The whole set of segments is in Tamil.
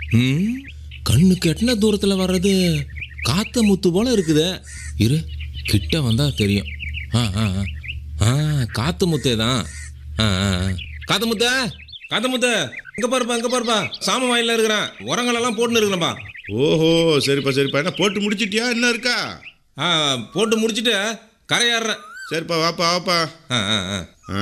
ம் கண்ணுக்கு எட்டின தூரத்தில் வர்றது காத்த முத்து போல இருக்குதே இரு கிட்ட வந்தா தெரியும் ஆ ஆ ஆ. ஆ காத்து முத்தே தான் ஆ ஆ ஆ. காத்து முத்த காத்து முத்த இங்க பாருப்பா இங்க பாருப்பா சாம வாயில இருக்கிறேன் உரங்களெல்லாம் போட்டுன்னு இருக்கிறேன்ப்பா ஓஹோ சரிப்பா சரிப்பா என்ன போட்டு முடிச்சிட்டியா என்ன இருக்கா ஆ போட்டு முடிச்சிட்டு கரையாடுறேன் சரிப்பா வாப்பா வாப்பா ஆ ஆ ஆ ஆ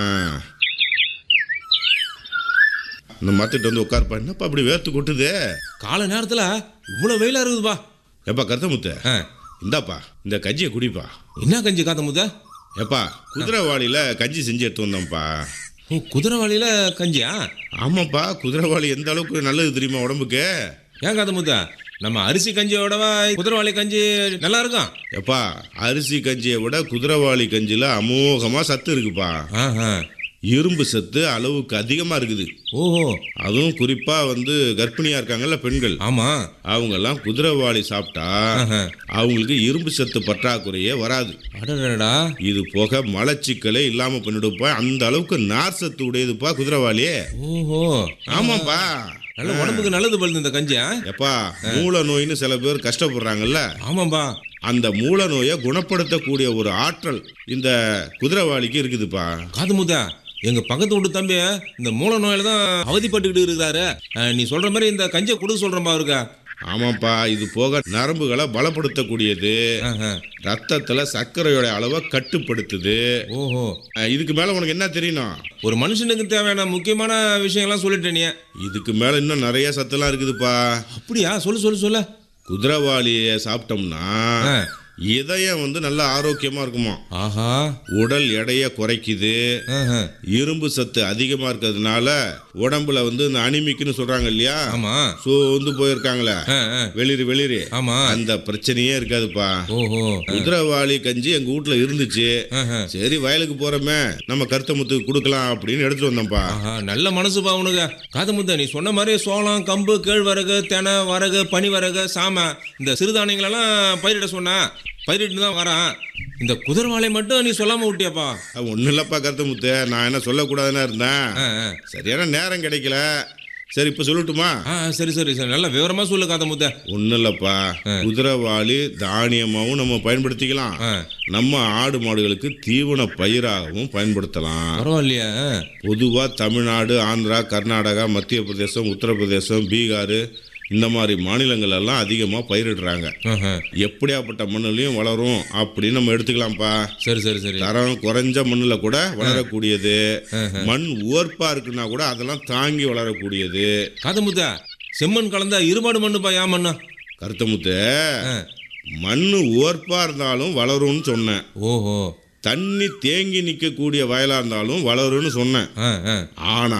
இந்த மாத்திட்டு வந்து உட்காருப்பா என்னப்பா அப்படி வேர்த்து கொட்டுதே காலை நேரத்தில் இவ்வளோ வெயிலாக இருக்குதுப்பா ஏப்பா கருத்தமுத்த ஆ இந்தாப்பா இந்த கஞ்சியை குடிப்பா என்ன கஞ்சி காத்த முத்த ஏப்பா குதிரைவாளியில் கஞ்சி செஞ்சு எடுத்து வந்தோம்ப்பா ஓ குதிரைவாளியில் கஞ்சியா ஆமாப்பா குதிரைவாளி எந்த அளவுக்கு நல்லது தெரியுமா உடம்புக்கு ஏன் காத்த முத்த நம்ம அரிசி கஞ்சியோடவா குதிரைவாளி கஞ்சி நல்லா இருக்கும் ஏப்பா அரிசி கஞ்சியை விட குதிரைவாளி கஞ்சியில் அமோகமாக சத்து இருக்குப்பா ஆஹா இரும்பு சத்து அளவுக்கு அதிகமாக இருக்குது ஓஹோ அதுவும் குறிப்பாக வந்து கர்ப்பிணியாக இருக்காங்கல்ல பெண்கள் ஆமாம் அவங்கெல்லாம் குதிரைவாளி சாப்பிட்டா ஆஹா. அவங்களுக்கு இரும்பு சத்து பற்றாக்குறையே வராது அடடடா இது போக மலச்சிக்கலே இல்லாமல் பண்ணிடுப்பா அந்த அளவுக்கு நார் சத்து உடையதுப்பா குதிரைவாளி ஓஹோ ஆமாப்பா நல்ல உடம்புக்கு நல்லது பழுது இந்த கஞ்சியா எப்பா மூல நோயின்னு சில பேர் கஷ்டப்படுறாங்கல்ல ஆமாம்பா அந்த மூல நோயை குணப்படுத்தக்கூடிய ஒரு ஆற்றல் இந்த குதிரைவாளிக்கு இருக்குதுப்பா காது முத்தா எங்க பக்கத்து வீட்டு தம்பி இந்த மூல நோயில தான் அவதிப்பட்டுக்கிட்டு இருக்கிறாரு அஹ், நீ சொல்ற மாதிரி இந்த கஞ்சியை கொடுக்க சொல்றேன்பா அவருக்கு ஆமாப்பா இது போக நரம்புகளை பலப்படுத்தக்கூடியது ஆஹா. ரத்தத்துல சர்க்கரையோட அளவை கட்டுப்படுத்துது ஓஹோ அஹ், இதுக்கு மேல உனக்கு என்ன தெரியணும் ஒரு மனுஷனுக்கு தேவையான முக்கியமான விஷயங்கள்லாம் சொல்லிட்டே நீ இதுக்கு மேல இன்னும் நிறைய சத்துலாம் இருக்குதுப்பா அப்படியா சொல்லு சொல்லு சொல்லு குதிரைவாளியை சாப்பிட்டோம்னா ஆ. இதயம் வந்து நல்ல ஆரோக்கியமா இருக்குமா ஆஹா உடல் எடையை குறைக்குது ஆஹா. இரும்பு சத்து அதிகமா இருக்கிறதுனால உடம்புல வந்து இந்த அனிமிக்குன்னு சொல்றாங்க இல்லையா ஆமா சோர்ந்து போயிருக்காங்களே ஆ, ஆ. வெளிரி வெளிரி ஆமா அந்த பிரச்சனையே இருக்காதுப்பா ஓஹோ குதிரைவாளி கஞ்சி எங்க வீட்ல இருந்துச்சு ஆஹா. சரி வயலுக்கு போறோமே நம்ம கருத்தமுத்துக்கு கொடுக்கலாம் அப்படின்னு எடுத்துட்டு வந்தோம்ப்பா ஆஹா நல்ல மனசுப்பா உனக்கு காது முத்த நீ சொன்ன மாதிரி சோளம் கம்பு கேழ்வரகு தெனை வரகு பனிவரகு சாமை இந்த சிறுதானியங்களெல்லாம் பயிரிட சொன்னா பயிரிட்டு தான் வரான் இந்த குதிரவாளை மட்டும் நீ சொல்லாம விட்டியாப்பா ஒன்றும் இல்லப்பா கருத்தமுத்து நான் என்ன சொல்லக்கூடாதுன்னு இருந்தேன் ஆ, ஆ. சரியான நேரம் கிடைக்கல சரி இப்போ சொல்லட்டுமா ஆ சரி சரி சரி நல்ல விவரமா சொல்லு காத முத்த ஒன்றும் இல்லப்பா குதிரைவாளி தானியமாகவும் நம்ம பயன்படுத்திக்கலாம் ஆ. நம்ம ஆடு மாடுகளுக்கு தீவன பயிராகவும் பயன்படுத்தலாம் பரவாயில்லையா பொதுவாக தமிழ்நாடு ஆந்திரா கர்நாடகா மத்திய பிரதேசம் உத்தரப்பிரதேசம் பீகார் இந்த மாதிரி மாநிலங்கள் எல்லாம் அதிகமாக பயிரிடுறாங்க ஆஹா. எப்படியாப்பட்ட மண்ணுலையும் வளரும் அப்படின்னு நம்ம எடுத்துக்கலாம்ப்பா சரி சரி சரி தரம் குறைஞ்ச மண்ணில் கூட வளரக்கூடியது மண் உவர்ப்பா இருக்குன்னா கூட அதெல்லாம் தாங்கி வளரக்கூடியது காத முத்த செம்மண் கலந்தா இருபாடு மண்ணுப்பா ஏன் மண்ணா கருத்தமுத்து ஆ. மண் உவர்ப்பா இருந்தாலும் வளரும்னு சொன்னேன் ஓஹோ தண்ணி தேங்கி நிற்கக்கூடிய வயலா இருந்தாலும் வளரும்னு சொன்னேன் ஆ ஆ ஆனா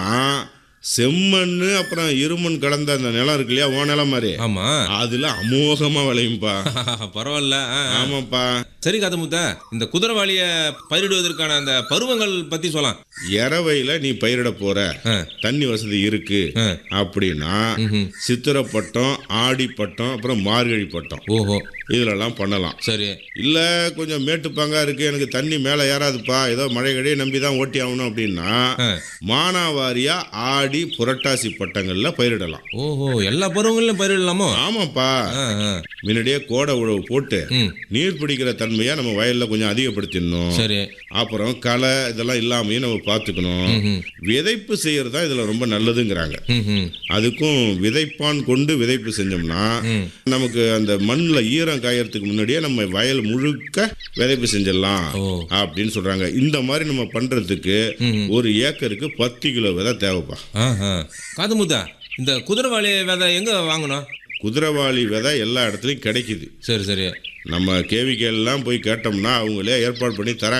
செம்மண்ணு அப்புறம் இருமண் கலந்த அந்த நிலம் இருக்கு இல்லையா ஓ நிலம் மாதிரி ஆமா அதுல அமோகமா விளையும்பா பரவாயில்ல ஆ, ஆ. ஆமாப்பா சரி காத முத்த இந்த குதிரைவாளிய பயிரிடுவதற்கான அந்த பருவங்கள் பத்தி சொல்லலாம் இரவையில நீ பயிரிட போற ஆ. தண்ணி வசதி இருக்கு ஆ. அப்படின்னா ம்ஹும். சித்திரை பட்டம் ஆடி பட்டம் அப்புறம் மார்கழி பட்டம் ஓஹோ இதுலெல்லாம் பண்ணலாம் சரி இல்ல கொஞ்சம் மேட்டுப்பாங்கா இருக்கு எனக்கு தண்ணி மேலே ஏறாதுப்பா ஏதோ மழை கழியை நம்பி தான் ஓட்டி ஆகணும் அப்படின்னா ஆ. மானாவாரியா ஆடி புரட்டாசி பட்டங்கள்ல பயிரிடலாம் ஓஹோ எல்லா பருவங்களிலும் பயிரிடலாமோ ஆமாப்பா ஆ, ஆ. முன்னாடியே கோடை உழவு போட்டு ம் நீர் பிடிக்கிற தன்மையை நம்ம வயல்ல கொஞ்சம் அதிகப்படுத்திடணும் சரி அப்புறம் களை இதெல்லாம் இல்லாமையும் நம்ம பார்த்துக்கணும் ம்ஹும். விதைப்பு செய்யறது தான் இதுல ரொம்ப நல்லதுங்கிறாங்க ம்ஹும். அதுக்கும் விதைப்பான் கொண்டு விதைப்பு செஞ்சோம்னா ம். நமக்கு அந்த மண்ணில் ஈரம் காயறதுக்கு முன்னாடியே நம்ம வயல் முழுக்க விதைப்பு செஞ்சிடலாம் ஓ. அப்படின்னு சொல்றாங்க இந்த மாதிரி நம்ம பண்றதுக்கு ம்ஹும். ஒரு ஏக்கருக்கு பத்து கிலோ விதை தேவைப்பா ஆஹா. காது முத்தா இந்த குதிரைவாளி விதை எங்க வாங்கணும் குதிரைவாளி விதை எல்லா இடத்துலையும் கிடைக்குது சரி சரி நம்ம கேவிகே எல்லாம் போய் கேட்டோம்னா அவங்களே ஏற்பாடு பண்ணி தராங்க